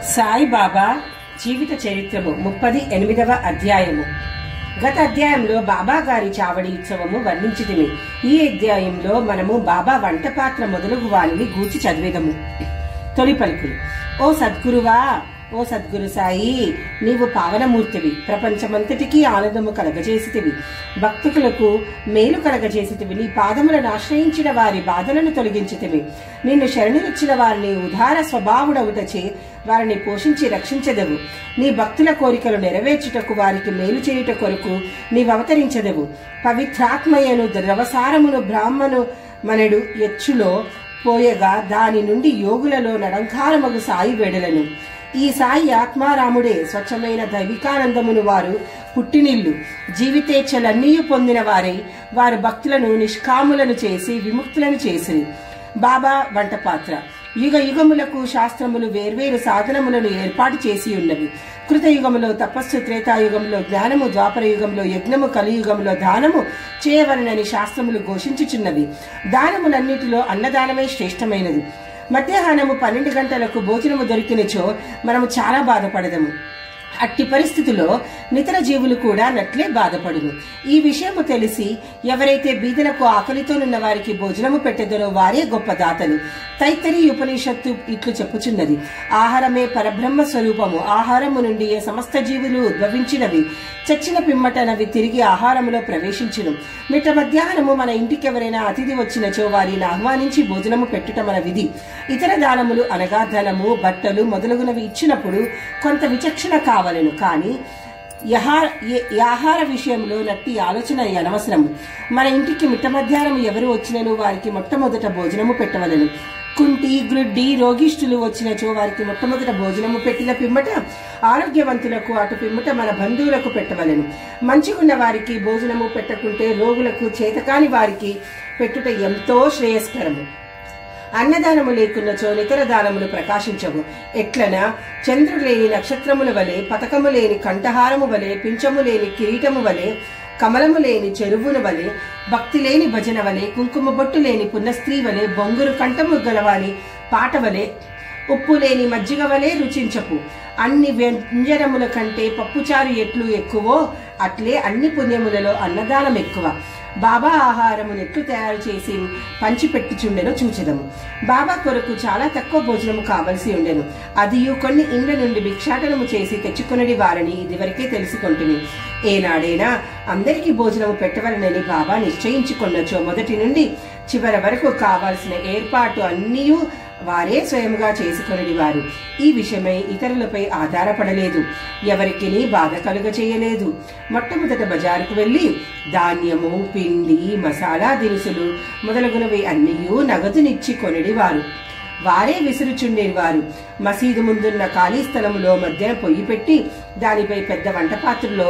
సాయిబాబా జీవిత చరిత్రము ముప్పది ఎనిమిదవ అధ్యాయము గత అధ్యాయంలో బాబా గారి చావడి ఉత్సవము వర్ణించితిమి ఈ అధ్యాయంలో మనము బాబా వంట పాత్ర మొదలగు వారిని గూర్చి చదివేదము తొలి పలుకులు ఓ సద్గురువా ఓ సద్గురు సాయి నీవు పావనమూర్తివి ప్రపంచమంతటికీ ఆనందము కలగజేసితివి భక్తులకు మేలు కలగజేసితివి నీ పాదములను ఆశ్రయించిన వారి బాధలను తొలగించితివి నిన్ను శరణునిచ్చిన వారిని ఉదార స్వభావుడవుటచే వారిని పోషించి రక్షించదవు నీ భక్తుల కోరికలు నెరవేర్చుటకు వారికి మేలు చేయుట కొరకు నీవు అవతరించదవు పవిత్రాత్మయను ద్రవసారమును బ్రాహ్మణు మనడు ఎచ్చులో పోయగా దాని నుండి యోగులలో నడంకారమగు సాయి వెడలను ఈ సాయి ఆత్మారాముడే స్వచ్ఛమైన దైవికానందమును వారు పుట్టినిల్లు జీవితేచ్ఛలన్నీ పొందిన వారై వారు భక్తులను నిష్కాములను చేసి విముక్తులను చేసిరి బాబా వంట పాత్ర యుగ యుగములకు శాస్త్రములు వేర్వేరు సాధనములను ఏర్పాటు చేసి ఉన్నవి కృతయుగములో తపస్సు త్రేతాయుగంలో జ్ఞానము ద్వాపర యుగంలో యజ్ఞము కలియుగంలో దానము చేయవలనని శాస్త్రములు ఘోషించుచున్నవి దానములన్నిటిలో అన్నదానమే శ్రేష్టమైనది మధ్యాహ్నము పన్నెండు గంటలకు భోజనము దొరికినచో మనము చాలా బాధపడదము అట్టి పరిస్థితిలో నితర జీవులు కూడా నట్లే బాధపడును ఈ విషయము తెలిసి ఎవరైతే బీదలకు ఆకలితోనున్న వారికి భోజనము పెట్టెదరో వారే గొప్ప దాతలు తైత్తరి ఉపనిషత్తు ఇట్లు చెప్పుచున్నది ఆహారమే పరబ్రహ్మ స్వరూపము ఆహారము నుండి ఏ సమస్త జీవులు ఉద్భవించినవి చచ్చిన పిమ్మటనవి తిరిగి ఆహారములో ప్రవేశించును మిట్ట మధ్యాహ్నము మన ఇంటికి ఎవరైనా అతిథి వచ్చినచో వారిని ఆహ్వానించి భోజనము పెట్టుట మన విధి ఇతర దానములు అనగా ధనము బట్టలు మొదలగునవి ఇచ్చినప్పుడు కొంత విచక్షణ కావలను కానీ యహా- ఏ- ఈ ఆహార విషయంలో నట్టి ఆలోచన అనవసరము మన ఇంటికి మిట్ట మధ్యాహ్నం ఎవరు వచ్చినను వారికి మొట్టమొదట భోజనము పెట్టవలను కుంటి గ్రుడ్డి రోగిష్ఠులు వచ్చినచో వారికి మొట్టమొదట భోజనము పెట్టిన పిమ్మట ఆరోగ్యవంతులకు అటు పిమ్మట మన బంధువులకు పెట్టవలను మంచిగున్న వారికి భోజనము పెట్టకుంటే రోగులకు చేతకాని వారికి పెట్టుట ఎంతో శ్రేయస్కరము అన్నదానము లేకున్నచో నితర దానములు ప్రకాశించవు ఎట్లన చంద్రుడు లేని నక్షత్రముల వలె పతకము లేని కంఠహారము వలె పింఛము లేని కిరీటము వలె కమలము లేని చెరువును వలె భక్తి లేని భజన వలె కుంకుమ బొట్టు లేని పున్నస్త్రీ వలె బొంగురు కంఠము గలవాని పాట వలె ఉప్పు లేని మజ్జిగ వలె రుచించపు అన్ని వ్యంజనముల కంటే పప్పుచారు ఎట్లు ఎక్కువో అట్లే అన్ని పుణ్యములలో అన్నదానం ఎక్కువ బాబా ఆహారము ఎట్లు తయారు చేసి పంచిపెట్టుచుండెను చూచెదము బాబా కొరకు చాలా తక్కువ భోజనము కావలసి ఉండెను అదియు కొన్ని ఇండ్ల నుండి భిక్షాటనము చేసి తెచ్చుకొనడి వారని ఇదివరకే తెలుసుకొంటిని ఏనాడైనా అందరికీ భోజనము పెట్టవలనని బాబా నిశ్చయించుకొన్నచో మొదటి నుండి చివరి వరకు కావాల్సిన ఏర్పాటు అన్నీయు వారే స్వయముగా చేసుకొనడి వారు ఈ విషయమై ఇతరులపై ఆధారపడలేదు ఎవరికి బాధ కలుగ చేయలేదు మొట్టమొదట బజారుకు వెళ్లి ధాన్యము పిండి మసాలా దినుసులు మొదలగునవి అన్నీయూ నగదునిచ్చి కొనడి వారు వారే విసురుచుండేది వారు మసీదు ముందున్న ఖాళీ స్థలములో మధ్యన పొయ్యి పెట్టి దానిపై పెద్ద వంట పాత్రలో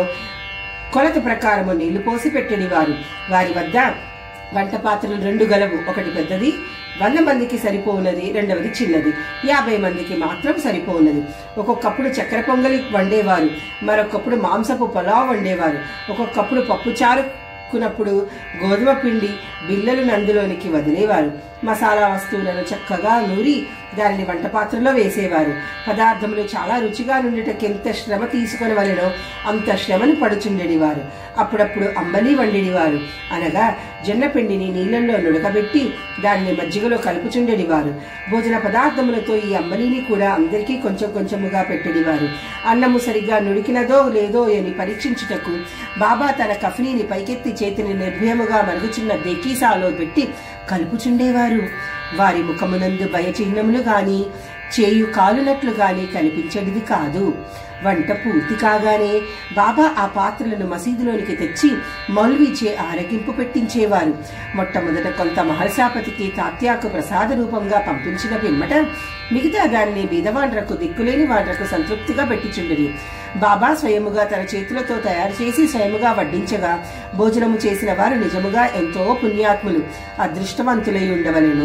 కొలత ప్రకారము నీళ్లు పోసి పెట్టని వారు వారి వద్ద వంట పాత్రలు రెండు గలవు ఒకటి పెద్దది వంద మందికి సరిపోవున్నది రెండవది చిన్నది యాభై మందికి మాత్రం సరిపోవున్నది ఒక్కొక్కప్పుడు చక్కెర పొంగలి వండేవారు మరొకప్పుడు మాంసపు పొలావ్ వండేవారు ఒక్కొక్కప్పుడు పప్పుచారు కున్నప్పుడు గోధుమ పిండి బిళ్ళలు నందులోనికి వదిలేవారు మసాలా వస్తువులను చక్కగా నూరి దానిని వంట పాత్రలో వేసేవారు పదార్థములు చాలా రుచిగా నుండిటకి ఎంత శ్రమ తీసుకొని వలెనో అంత శ్రమను పడుచుండేవారు అప్పుడప్పుడు అంబలి వండేవారు అనగా జొన్న పిండిని నీళ్ళల్లో నుడకబెట్టి దానిని మజ్జిగలో కలుపుచుండేవారు భోజన పదార్థములతో ఈ అంబలిని కూడా అందరికీ కొంచెం కొంచెముగా పెట్టేవారు అన్నము సరిగ్గా నుడికినదో లేదో అని పరీక్షించుటకు బాబా తన కఫనీని పైకెత్తి చేతిని నిర్భయముగా మరుగుచున్న దేకీసాలో పెట్టి కలుపుచుండేవారు వారి ముఖమునందు భయచిహ్నములు గాని చేయు కాలునట్లు గాని కనిపించడిది కాదు వంట పూర్తి కాగానే బాబా ఆ పాత్రలను మసీదులోనికి తెచ్చి మౌల్వీచే ఆరగింపు పెట్టించేవారు మొట్టమొదట కొంత మహల్సాపతికి తాత్యాకు ప్రసాద రూపంగా పంపించిన పిమ్మట మిగతా దానిని బీదవాండ్రకు దిక్కులేని వాండ్రకు సంతృప్తిగా పెట్టిచుండని బాబా స్వయముగా తన చేతులతో తయారు చేసి స్వయముగా వడ్డించగా భోజనము చేసిన వారు నిజముగా ఎంతో పుణ్యాత్ములు అదృష్టవంతులై ఉండవలెను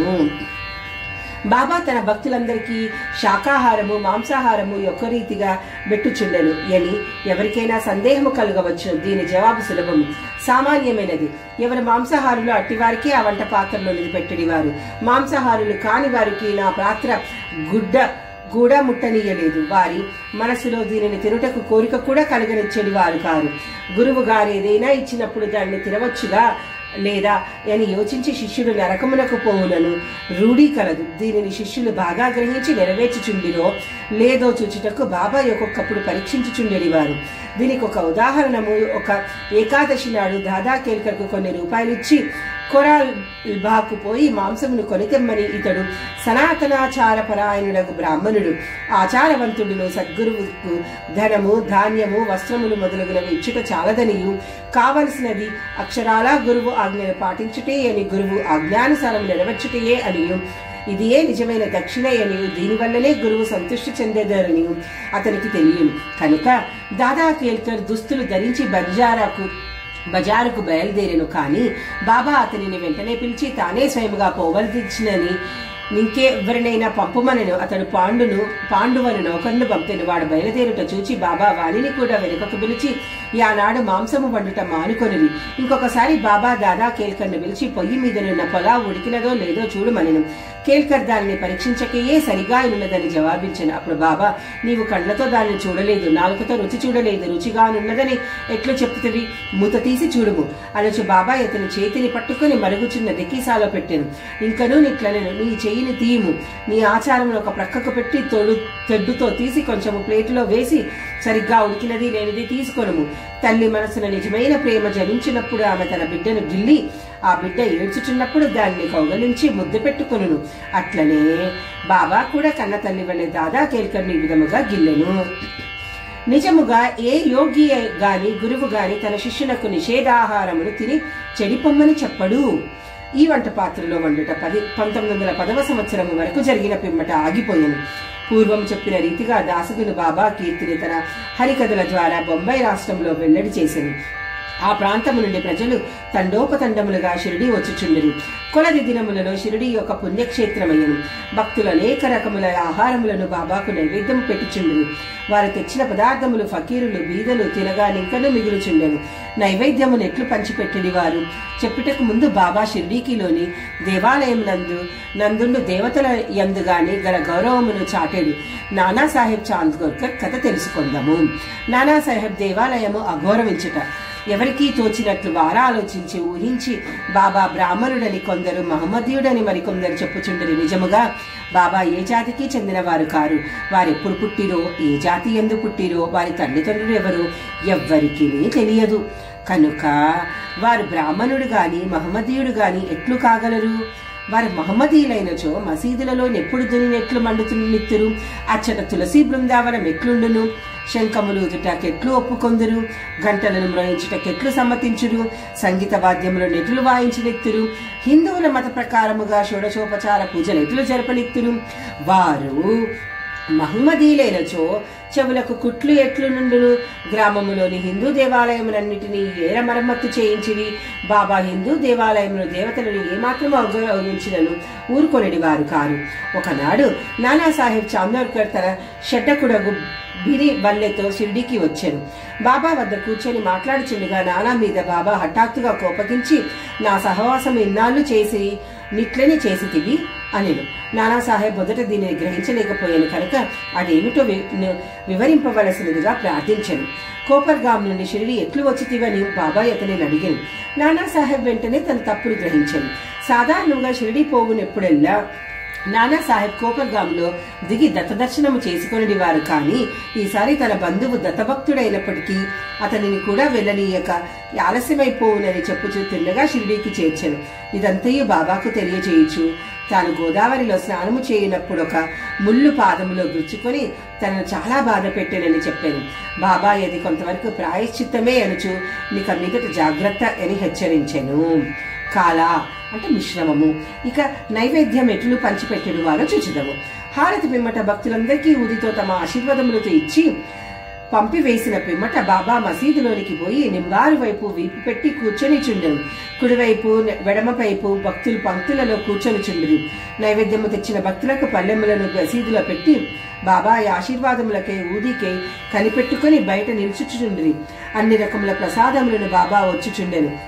బాబా తన భక్తులందరికీ శాకాహారము మాంసాహారము యొక్క రీతిగా పెట్టుచుండెను అని ఎవరికైనా సందేహము కలగవచ్చు దీని జవాబు సులభము సామాన్యమైనది ఎవరు మాంసాహారులు అట్టివారికి ఆ వంట పాత్రలో నిలబెట్టడివారు మాంసాహారులు కాని వారికి నా పాత్ర గుడ్డ కూడా ముట్టనీయలేదు వారి మనసులో దీనిని తినుటకు కోరిక కూడా కలగనిచ్చని వారు కారు గురువు గారు ఏదైనా ఇచ్చినప్పుడు దాన్ని తినవచ్చుగా లేదా అని యోచించి శిష్యుడు నరకమునకు పోవులను రూఢీ కలదు దీనిని శిష్యులు బాగా గ్రహించి నెరవేర్చుచుండిరో లేదో చూచుటకు బాబా ఒక్కొక్కప్పుడు పరీక్షించుచుండేది వారు దీనికి ఒక ఉదాహరణము ఒక ఏకాదశి నాడు దాదా కేల్కర్కు కొన్ని రూపాయలు ఇచ్చి కొరాల్ బాకు పోయి మాంసమును కొనితెమ్మని ఇతడు సనాతనాచార పరాయణుడకు బ్రాహ్మణుడు ఆచారవంతుడును సద్గురువుకు ధనము ధాన్యము వస్త్రములు మొదలగునవి ఇచ్చుట చాలదనియు కావలసినది అక్షరాల గురువు ఆజ్ఞను పాటించుటే అని గురువు ఆజ్ఞానుసారం నెరవేర్చుటయే అనియు ఇది ఏ నిజమైన దక్షిణ అని దీనివల్లనే గురువు సంతృష్టి చెందేదారని అతనికి తెలియను కనుక దాదా కేల్కర్ దుస్తులు ధరించి బంజారాకు బజారుకు బయలుదేరెను కానీ బాబా అతనిని వెంటనే పిలిచి తానే స్వయముగా పోవలసిందని ఇంకే ఎవరినైనా పంపమనను అతడు పాండును పాండువను నౌకర్ను పంపెను వాడు బయలుదేరుట చూచి బాబా వాణిని కూడా వెనుకకు పిలిచి యానాడు మాంసము వండుట మానుకొనివి ఇంకొకసారి బాబా దాదా కేల్కర్ను పిలిచి పొయ్యి మీదనున్న పొలా ఉడికినదో లేదో చూడమనెను కేల్కర్ దానిని పరీక్షించకయే సరిగా ఉన్నదని జవాబించాను అప్పుడు బాబా నీవు కళ్ళతో దానిని చూడలేదు నాలుకతో రుచి చూడలేదు రుచిగానున్నదని ఎట్లు చెప్తుంది మూత తీసి చూడుము అనొచ్చు బాబా ఇతని చేతిని పట్టుకుని మరుగుచున్న దెక్కీసాలో పెట్టాను ఇంకనూ నిట్లనను నీ చెయ్యిని తీయము నీ ఆచారమును ఒక ప్రక్కకు పెట్టి తొడు తెడ్డుతో తీసి కొంచెము ప్లేటులో వేసి సరిగ్గా ఉడికినది లేనిది తీసుకొనుము తల్లి మనసున నిజమైన ప్రేమ జనించినప్పుడు ఆమె తన బిడ్డను గిల్లి ఆ బిడ్డ ఏడ్చుచున్నప్పుడు దాన్ని కౌగలించి ముద్దు పెట్టుకొనును అట్లనే బాబా కూడా కన్న తల్లి వల్లే దాదా కేల్కర్ని ఈ విధముగా గిల్లెను నిజముగా ఏ యోగి గాని గురువు గాని తన శిష్యునకు నిషేధాహారమును తిని చెడిపొమ్మని చెప్పడు ఈ వంట పాత్రలో వండుట పది పంతొమ్మిది వందల పదవ సంవత్సరం వరకు జరిగిన పిమ్మట ఆగిపోయాను పూర్వం చెప్పిన రీతిగా దాసగులు బాబా కీర్తిని తన హరికథల ద్వారా బొంబాయి రాష్ట్రంలో వెల్లడి చేశాను ఆ ప్రాంతము నుండి ప్రజలు తండోపతండములుగా షిరిడి వచ్చుచుండిరి కొలది దినములలో షిరిడి యొక్క పుణ్యక్షేత్రమయ్యను భక్తులు అనేక రకముల ఆహారములను బాబాకు నైవేద్యం పెట్టుచుండిరి వారు తెచ్చిన పదార్థములు ఫకీరులు బీదలు తినగా నింకను మిగులుచుండెను నైవేద్యమును ఎట్లు పంచిపెట్టిడి వారు చెప్పుటకు ముందు బాబా షిర్డీకిలోని దేవాలయం నందు నందుండు దేవతల యందు గాని గల గౌరవమును చాటేడు నానాసాహెబ్ చాంద్గోర్కర్ కథ తెలుసుకుందాము నానాసాహెబ్ దేవాలయము అఘోరవించుట ఎవరికీ తోచినట్లు వారా ఆలోచించి ఊహించి బాబా బ్రాహ్మణుడని కొందరు మహమ్మదీయుడని మరికొందరు చెప్పుచుండరు నిజముగా బాబా ఏ జాతికి చెందినవారు కారు వారెప్పుడు పుట్టిరో ఏ జాతి ఎందు పుట్టిరో వారి తల్లిదండ్రులు ఎవరో ఎవ్వరికీ తెలియదు కనుక వారు బ్రాహ్మణుడు గాని మహమ్మదీయుడు గాని ఎట్లు కాగలరు వారు మహమ్మదీయులైనచో మసీదులలో ఎప్పుడు దునినెట్లు మండుతున్నిత్తురు అచ్చట తులసి బృందావనం ఎట్లుండును శంఖములు ఊదుటకెట్లు ఒప్పుకొందురు గంటలను మ్రోయించుటకెట్లు సమ్మతించురు సంగీత వాద్యములు నెట్లు వాయించినెత్తురు హిందువుల మత ప్రకారముగా షోడశోపచార పూజలు ఎట్లు జరపనిత్తురు వారు మహమ్మదీలైనచో చెవులకు కుట్లు ఎట్లు నుండును గ్రామములోని హిందూ దేవాలయములన్నిటినీ ఏర మరమ్మత్తు చేయించివి బాబా హిందూ దేవాలయమును దేవతలను ఏమాత్రం అగౌరవించినను ఊరుకొనిడి వారు కారు ఒకనాడు నానాసాహెబ్ చాందోర్కర్ తన షడ్డకుడగు బిరి బల్లెతో షిర్డీకి వచ్చాను బాబా వద్ద కూర్చొని మాట్లాడుచుండగా నానా మీద బాబా హఠాత్తుగా కోపగించి నా సహవాసం ఇన్నాళ్ళు చేసి నిట్లని చేసి తివి అనెను నానాసాహెబ్ మొదట దీనిని గ్రహించలేకపోయాను కనుక అదేమిటో వి- ను- వివరింపవలసినదిగా ప్రార్థించాను కోపర్గాం నుండి షిరిడి ఎట్లు వచ్చితివని బాబాయ్ అతనిని అడిగాను నానాసాహెబ్ వెంటనే తన తప్పును గ్రహించాను సాధారణంగా షిరిడి పోవునెప్పుడెల్లా నానా సాహెబ్ కోపర్గాంలో దిగి దత్తదర్శనము చేసుకొనిడి వారు కానీ ఈసారి తన బంధువు దత్తభక్తుడైనప్పటికీ అతనిని కూడా వెళ్ళనీయక ఆలస్యమైపోవునని చెప్పుచూ తిన్నగా షిరిడీకి చేర్చాను ఇదంతయు బాబాకు తెలియచేయచ్చు తాను గోదావరిలో స్నానము చేయనప్పుడు ఒక ముళ్ళు పాదములో గుచ్చుకొని తనను చాలా బాధ పెట్టానని చెప్పాను బాబా అది కొంతవరకు ప్రాయశ్చిత్తమే అనుచు నీక మీదట జాగ్రత్త అని హెచ్చరించాను కాల అంటే మిశ్రమము ఇక నైవేద్యం ఎట్లు పంచిపెట్టడు వారో చూచుదము హారతి పిమ్మట భక్తులందరికీ ఊదితో తమ ఆశీర్వాదములతో ఇచ్చి పంపివేసిన పిమ్మట బాబా మసీదులోనికి పోయి నింబారు వైపు వీపు పెట్టి కూర్చొని చుండెను కుడివైపు వెడమ వైపు భక్తులు పంక్తులలో కూర్చొని చుండరు నైవేద్యము తెచ్చిన భక్తులకు పల్లెములను మసీదులో పెట్టి బాబా ఆశీర్వాదములకై ఊదికై కనిపెట్టుకుని బయట నిల్చుచుండ్రి అన్ని రకముల ప్రసాదములను బాబా వచ్చుచుండెను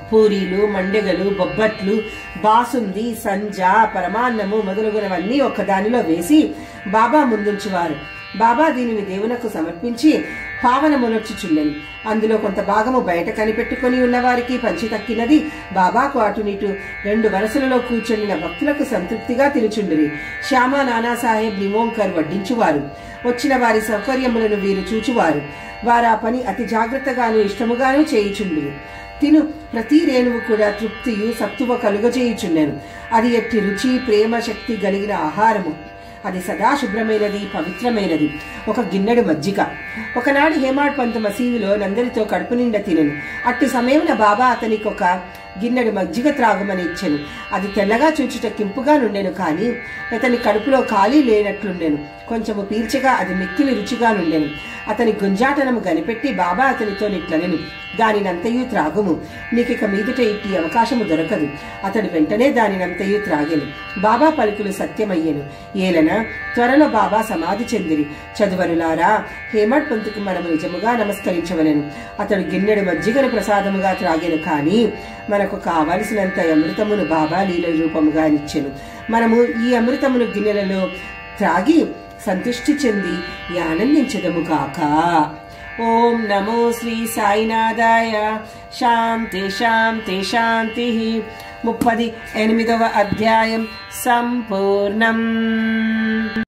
పూరీలు మండెగలు బొబ్బట్లు బాసుంది సంజ పరమాన్నము మొదలగునవన్నీ ఒకదానిలో వేసి బాబా ముందుంచువారు బాబా దీనిని దేవునకు సమర్పించి పావనమునొచ్చుచుండెను అందులో కొంత భాగము బయట కనిపెట్టుకొని ఉన్నవారికి పంచి తక్కినది బాబాకు అటునిటు రెండు వరసలలో కూర్చొనిన భక్తులకు సంతృప్తిగా తిరుచుండిరి శ్యామ నానాసాహెబ్ నిమోంకర్ వడ్డించువారు వచ్చిన వారి సౌకర్యములను వీరు చూచువారు వారు ఆ పని అతి జాగ్రత్తగాను ఇష్టముగాను చేయుచుండిరి తిను ప్రతి రేణువు కూడా తృప్తియు సత్తువ కలుగజేయుచుండెను అది ఎట్టి రుచి ప్రేమ శక్తి కలిగిన ఆహారము అది సదా శుభ్రమైనది పవిత్రమైనది ఒక గిన్నెడు మజ్జిగ ఒకనాడు హేమాడ్ పంత్ మసీదులో నందరితో కడుపు నిండా తినను అట్టి సమయమున బాబా అతనికి ఒక గిన్నెడు మజ్జిగ త్రాగమని ఇచ్చెను అది తెల్లగా చూచుట కింపుగా నుండెను కానీ అతని కడుపులో ఖాళీ లేనట్లుండెను కొంచెము పీల్చగా అది మిక్కిలి రుచిగా నుండెను అతని గుంజాటనము కనిపెట్టి బాబా అతనితో నిట్లనెను దానినంతయు త్రాగుము నీకిక మీదట ఇట్టి అవకాశము దొరకదు అతడు వెంటనే దానినంతయు త్రాగెను బాబా పలుకులు సత్యమయ్యెను ఏలన త్వరలో బాబా సమాధి చెందిరి చదువరులారా హేమడ్ పంతుకు మనము నిజముగా నమస్కరించవలెను అతడు గిన్నెడు మజ్జిగను ప్రసాదముగా త్రాగెను కానీ మనకు కావలసినంత అమృతమును బాబా లీల రూపముగా ఇచ్చెను మనము ఈ అమృతమును గిన్నెలలో త్రాగి సంతుష్టి చెంది ఆనందించదము కాక ఓం నమో శ్రీ సాయినాథాయ శాంతి శాంతి శాంతి ముప్పది ఎనిమిదవ అధ్యాయం సంపూర్ణం